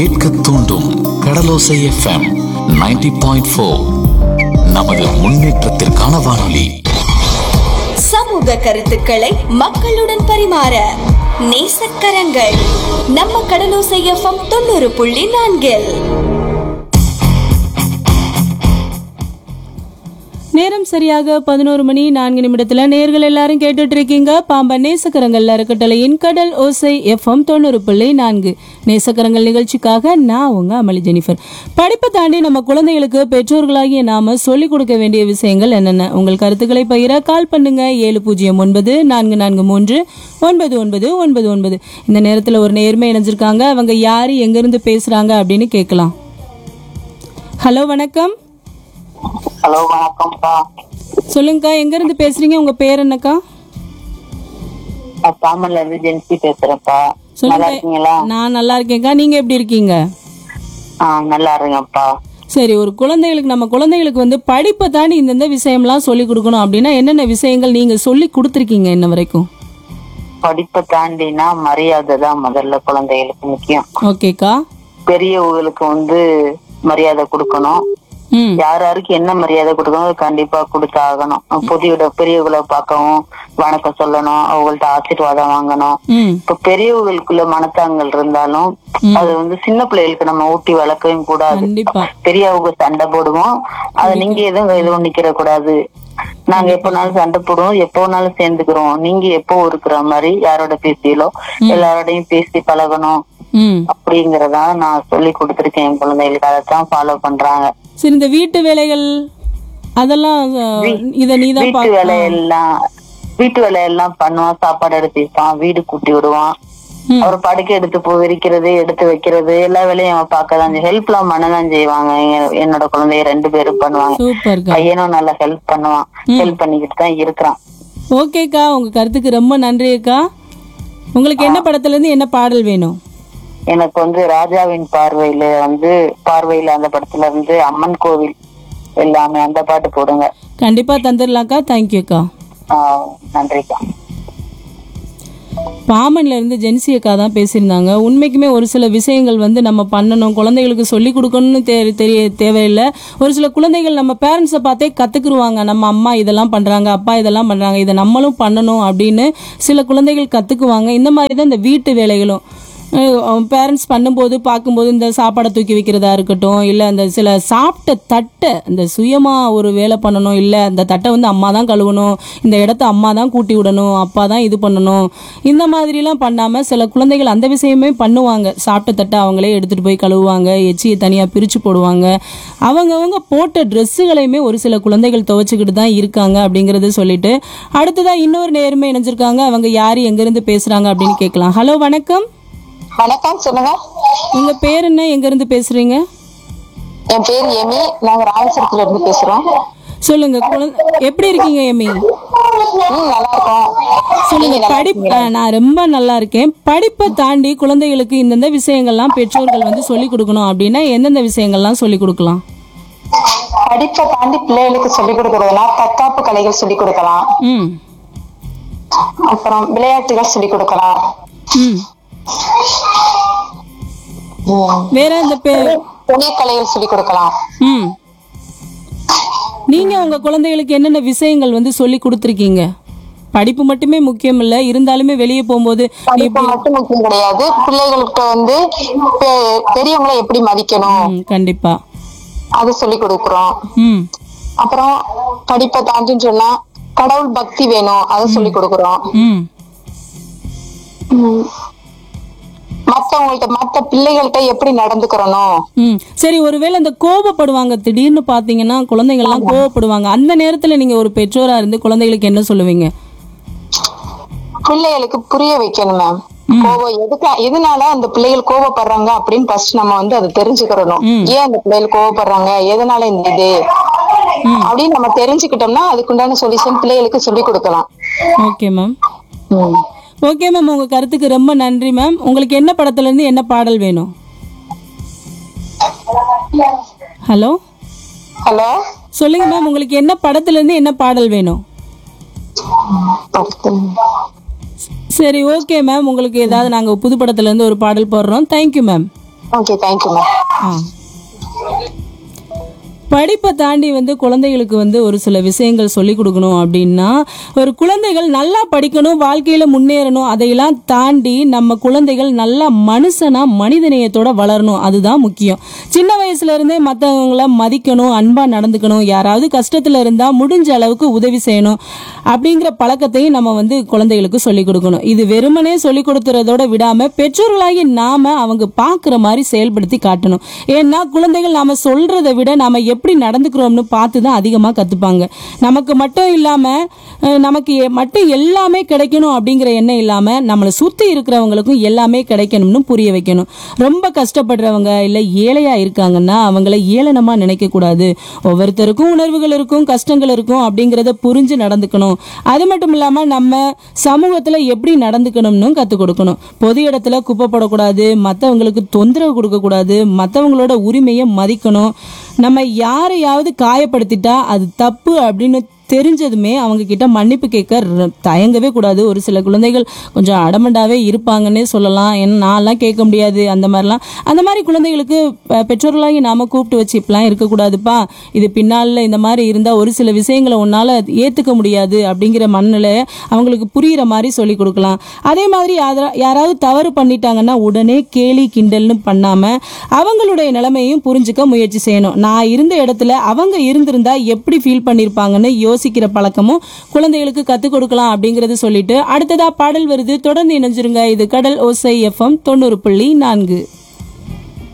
கேட்க தூண்டும் கடலோசை FM 90.4 point four நமது முன்னேற்றத்திற்கான வானொலி சமூக கருத்துக்களை மக்களுடன் பரிமாற நேசக்கரங்கள் நம்ம கடலோசை எஃப்எம் தொண்ணூறு புள்ளி நான்கில் நேரம் சரியாக பதினோரு மணி நான்கு நிமிடத்துல நேர்கள் எல்லாரும் கேட்டுட்டு இருக்கீங்க பாம்பன் நேசக்கரங்கள் அறக்கட்டளையின் கடல் ஓசை எஃப்எம் தொண்ணூறு புள்ளி நான்கு நேசக்கரங்கள் நிகழ்ச்சிக்காக நான் உங்க அமளி ஜெனிஃபர் படிப்பை தாண்டி நம்ம குழந்தைகளுக்கு பெற்றோர்களாகிய நாம சொல்லிக் கொடுக்க வேண்டிய விஷயங்கள் என்னென்ன உங்கள் கருத்துக்களை பகிர கால் பண்ணுங்க ஏழு பூஜ்ஜியம் ஒன்பது நான்கு நான்கு மூன்று ஒன்பது ஒன்பது ஒன்பது ஒன்பது இந்த நேரத்துல ஒரு நேர்மை இணைஞ்சிருக்காங்க அவங்க யாரு எங்கிருந்து பேசுறாங்க அப்படின்னு கேட்கலாம் ஹலோ வணக்கம் ஹலோ வணக்கம்ப்பா சொல்லுங்கக்கா எங்க இருந்து பேசுறீங்க உங்க பேர் என்னக்கா நான் பாமன்ல இருந்து ஜென்சி பேசுறேன்ப்பா நல்லா சொல்லுங்க இருக்கீங்களா நான் நல்லா இருக்கேன்க்கா நீங்க எப்படி இருக்கீங்க ஆ நல்லா இருங்கப்பா சரி ஒரு குழந்தைகளுக்கு நம்ம குழந்தைகளுக்கு வந்து படிப்பை தாண்டி இந்தந்த விஷயம்லாம் சொல்லி கொடுக்கணும் அப்படின்னா என்னென்ன விஷயங்கள் நீங்க சொல்லி கொடுத்துருக்கீங்க இன்ன வரைக்கும் படிப்பை தாண்டினா மரியாதை தான் முதல்ல குழந்தைகளுக்கு முக்கியம் ஓகேக்கா பெரியவங்களுக்கு வந்து மரியாதை கொடுக்கணும் ம் யார் யாருக்கு என்ன மரியாதை கொடுக்கணும் அது கண்டிப்பா கொடுத்தாகணும் புதிய பெரியவங்களை பார்க்கவும் வணக்கம் சொல்லணும் அவங்கள்ட்ட ஆசீர்வாதம் வாங்கணும் ம் இப்ப பெரியவங்களுக்குள்ள மனத்தாங்கள் இருந்தாலும் அது வந்து சின்ன பிள்ளைகளுக்கு நம்ம ஊட்டி வளர்க்கவும் கூடாது கண்டிப்பா பெரியவங்க சண்டை போடுவோம் அது நீங்க எதுவும் எதுவும் நிக்கிற கூடாது நாங்க எப்பனாலும் சண்டை போடுவோம் எப்போனாலும் சேர்ந்துக்கிறோம் நீங்க எப்போ இருக்கிற மாதிரி யாரோட பேசியலோ எல்லாரோடையும் பேசி பழகணும் ம் அப்படிங்கறதா நான் சொல்லி கொடுத்துருக்கேன் என் குழந்தைகளுக்கு அதைத்தான் ஃபாலோ பண்றாங்க சரி இந்த வீட்டு வேலைகள் அதெல்லாம் அஹ், இத நீ தான் வீட்டு வேலையெல்லாம் வீட்டு வேலையெல்லாம் பண்ணுவான் சாப்பாடு எடுத்து வைப்பான் வீடு கூட்டி விடுவான் ம். அவர் படுக்கை எடுத்து போ விரிக்கிறது எடுத்து வைக்கிறது எல்லா வேலையும் அவன் பார்க்கதான் ஹெல்ப் எல்லாம் பண்ணதான் செய்வாங்க எங்க- என்னோட குழந்தைய ரெண்டு பேரும் பண்ணுவாங்க சூப்பர்க்கா பையனும் நல்லா ஹெல்ப் பண்ணுவான் ஹெல்ப் பண்ணிக்கிட்டு தான் இருக்கிறான் ஓகேக்கா உங்க கருத்துக்கு ரொம்ப நன்றி அக்கா உங்களுக்கு என்ன படத்துல இருந்து என்ன பாடல் வேணும் எனக்கு வந்து ராஜாவின் பார்வையில வந்து பார்வையில அந்த படத்துல இருந்து அம்மன் கோவில் எல்லாமே அந்த பாட்டு போடுங்க கண்டிப்பா தந்துடலாம்க்கா தேங்க்யூக்கா ஆஹ் நன்றிக்கா பாமன்ல இருந்து ஜென்சி அக்கா தான் பேசியிருந்தாங்க உண்மைக்குமே ஒரு சில விஷயங்கள் வந்து நம்ம பண்ணணும் குழந்தைகளுக்கு சொல்லி கொடுக்கணும்னு தெ தெரிய தேவையில்லை ஒரு சில குழந்தைகள் நம்ம பேரண்ட்ஸை பார்த்தே கத்துக்குருவாங்க நம்ம அம்மா இதெல்லாம் பண்றாங்க அப்பா இதெல்லாம் பண்றாங்க இதை நம்மளும் பண்ணணும் அப்படின்னு சில குழந்தைகள் கத்துக்குவாங்க இந்த மாதிரி தான் இந்த வீட்டு வேலைகளும் பேரண்ட்ஸ் பண்ணும்போது பார்க்கும்போது இந்த சாப்பாடை தூக்கி வைக்கிறதா இருக்கட்டும் இல்லை அந்த சில சாப்பிட்ட தட்டை இந்த சுயமாக ஒரு வேலை பண்ணணும் இல்லை அந்த தட்டை வந்து அம்மா தான் கழுவணும் இந்த இடத்த அம்மா தான் கூட்டி விடணும் அப்பா தான் இது பண்ணணும் இந்த மாதிரிலாம் பண்ணாமல் சில குழந்தைகள் அந்த விஷயமே பண்ணுவாங்க சாப்பிட்ட தட்டை அவங்களே எடுத்துகிட்டு போய் கழுவுவாங்க எச்சியை தனியாக பிரித்து போடுவாங்க அவங்கவங்க போட்ட ட்ரெஸ்ஸுகளையுமே ஒரு சில குழந்தைகள் துவைச்சிக்கிட்டு தான் இருக்காங்க அப்படிங்கறத சொல்லிட்டு அடுத்ததாக இன்னொரு நேர்மை இணைஞ்சிருக்காங்க அவங்க யார் எங்கேருந்து பேசுகிறாங்க அப்படின்னு கேட்கலாம் ஹலோ வணக்கம் வணக்கம் சொல்லுங்க உங்க பேர் என்ன எங்க இருந்து பேசுறீங்க என் பேர் எமி நாங்க ராமேஸ்வரத்துல இருந்து பேசுறோம் சொல்லுங்க குழந்தை- எப்படி இருக்கீங்க எமி ம் நல்லா இருக்கோம் சொல்லுங்க படிப்பு நான் ரொம்ப நல்லா இருக்கேன் படிப்பை தாண்டி குழந்தைகளுக்கு இந்தந்த விஷயங்கள்லாம் பெற்றோர்கள் வந்து சொல்லி கொடுக்கணும் அப்படின்னா எந்தெந்த விஷயங்கள்லாம் சொல்லி கொடுக்கலாம் படிப்பை தாண்டி பிள்ளைகளுக்கு சொல்லிக் கொடுக்கறதுனா தற்காப்பு கலைகள் சொல்லிக் கொடுக்கலாம் ம் அப்புறம் விளையாட்டுகள் சொல்லிக் கொடுக்கலாம் ம் ம். வேற இந்த பே தொழிற்கலைகள் சொல்லிக் கொடுக்கலாம் ம் நீங்க உங்க குழந்தைகளுக்கு என்னென்ன விஷயங்கள் வந்து சொல்லி கொடுத்துருக்கீங்க படிப்பு மட்டுமே முக்கியம் இல்ல இருந்தாலுமே வெளியே போகும்போது படிப்பு மட்டும் முக்கியம் கிடையாது பிள்ளைகள்கிட்ட வந்து பெ- பெரியவங்களை எப்படி மதிக்கணும் ம், கண்டிப்பா அது சொல்லிக் கொடுக்குறோம் ம் அப்புறம் படிப்பை தாண்டின்னு சொன்னா கடவுள் பக்தி வேணும் அதை சொல்லிக் கொடுக்குறோம் ம் ம். மத்தவங்கள்ட்ட மத்த பிள்ளைகள்கிட்ட எப்படி நடந்துக்கிறணும் ம் சரி ஒருவேளை இந்த கோபப்படுவாங்க திடீர்னு பாத்தீங்கன்னா குழந்தைங்கள்லாம் கோவப்படுவாங்க அந்த நேரத்துல நீங்க ஒரு பெற்றோரா இருந்து குழந்தைகளுக்கு என்ன சொல்லுவீங்க பிள்ளைகளுக்கு புரிய வைக்கணும் மேம் கோவம் எதுக்கு எதனால அந்த பிள்ளைகள் கோவப்படுறாங்க அப்படின்னு ஃபர்ஸ்ட் நம்ம வந்து அதை தெரிஞ்சுக்கிறணும் ஏன் அந்த பிள்ளைகள் கோவப்படுறாங்க எதனால இந்த இது அப்படின்னு நம்ம தெரிஞ்சுக்கிட்டோம்னா அதுக்குண்டான சொல்யூஷன் பிள்ளைகளுக்கு சொல்லி கொடுக்கலாம் ஓகே மேம் ம். ஓகே மேம் உங்க கருத்துக்கு ரொம்ப நன்றி மேம் உங்களுக்கு என்ன படத்துல இருந்து என்ன பாடல் வேணும் ஹலோ ஹலோ சொல்லுங்க மேம் உங்களுக்கு என்ன படத்துல இருந்து என்ன பாடல் வேணும் பத்து சரி ஓகே மேம் உங்களுக்கு ஏதாவது நாங்க புது படத்துல இருந்து ஒரு பாடல் போடுறோம் thank you ma'am okay thank you ma'am ஆ படிப்பை தாண்டி வந்து குழந்தைகளுக்கு வந்து ஒரு சில விஷயங்கள் சொல்லி கொடுக்கணும் அப்படின்னா ஒரு குழந்தைகள் நல்லா படிக்கணும் வாழ்க்கையில முன்னேறணும் அதையெல்லாம் தாண்டி நம்ம குழந்தைகள் நல்லா மனுஷனா மனிதநேயத்தோட வளரணும் அதுதான் முக்கியம் சின்ன வயசுல இருந்தே மற்றவங்கள மதிக்கணும் அன்பா நடந்துக்கணும் யாராவது கஷ்டத்துல இருந்தா முடிஞ்ச அளவுக்கு உதவி செய்யணும் அப்படிங்கிற பழக்கத்தையும் நம்ம வந்து குழந்தைகளுக்கு சொல்லி கொடுக்கணும் இது வெறுமனே சொல்லி கொடுத்துறதோட விடாம பெற்றோர்களாகி நாம அவங்க பார்க்குற மாதிரி செயல்படுத்தி காட்டணும் ஏன்னா குழந்தைகள் நாம சொல்றதை விட நாம எப்படி நடந்துக்கிறோம்னு பார்த்து தான் அதிகமாக கற்றுப்பாங்க நமக்கு மட்டும் இல்லாமல் நமக்கு எ- மட்டும் எல்லாமே கிடைக்கணும் அப்படிங்கிற எண்ணம் இல்லாமல் நம்மளை சுற்றி இருக்கிறவங்களுக்கும் எல்லாமே கிடைக்கணும்னு புரிய வைக்கணும் ரொம்ப கஷ்டப்படுறவங்க இல்லை ஏழையாக இருக்காங்கன்னா அவங்கள ஏளனமாக நினைக்கக்கூடாது ஒவ்வொருத்தருக்கும் உணர்வுகள் இருக்கும் கஷ்டங்கள் இருக்கும் அப்படிங்கிறத புரிஞ்சு நடந்துக்கணும் அது மட்டும் இல்லாமல் நம்ம சமூகத்தில் எப்படி நடந்துக்கணும்னு கற்றுக் கொடுக்கணும் பொது இடத்துல குப்பை போடக்கூடாது மற்றவங்களுக்கு தொந்தரவு கொடுக்கக்கூடாது மற்றவங்களோட உரிமையை மதிக்கணும் நம்ம யாரையாவது காயப்படுத்திட்டா அது தப்பு அப்படின்னு தெரிஞ்சதுமே அவங்க கிட்ட மன்னிப்பு கேட்க ர- தயங்கவே கூடாது ஒரு சில குழந்தைகள் கொஞ்சம் அடமண்டாவே இருப்பாங்கன்னே சொல்லலாம் ஏன்னா நான்லாம் கேட்க முடியாது அந்த மாதிரிலாம் அந்த மாதிரி குழந்தைகளுக்கு பெ- பெற்றோர்களாகி நாம கூப்பிட்டு வச்சு இப்படிலாம் இருக்கக்கூடாதுப்பா இது பின்னால இந்த மாதிரி இருந்தால் ஒரு சில விஷயங்களை உன்னால ஏற்றுக்க முடியாது அப்படிங்கிற மனநிலை அவங்களுக்கு புரியிற மாதிரி சொல்லி கொடுக்கலாம் அதே மாதிரி யாரா- யாராவது தவறு பண்ணிட்டாங்கன்னா உடனே கேலி கிண்டல்னு பண்ணாம அவங்களுடைய நிலைமையும் புரிஞ்சுக்க முயற்சி செய்யணும் நான் இருந்த இடத்துல அவங்க இருந்திருந்தா எப்படி ஃபீல் பண்ணியிருப்பாங்கன்னு யோசிக்கிற பழக்கமும் குழந்தைகளுக்கு கற்றுக் கொடுக்கலாம் அப்படிங்கறது சொல்லிட்டு அடுத்ததா பாடல் வருது தொடர்ந்து இணைஞ்சிருங்க இது கடல் ஓசை எஃப்எம் தொண்ணூறு புள்ளி நான்கு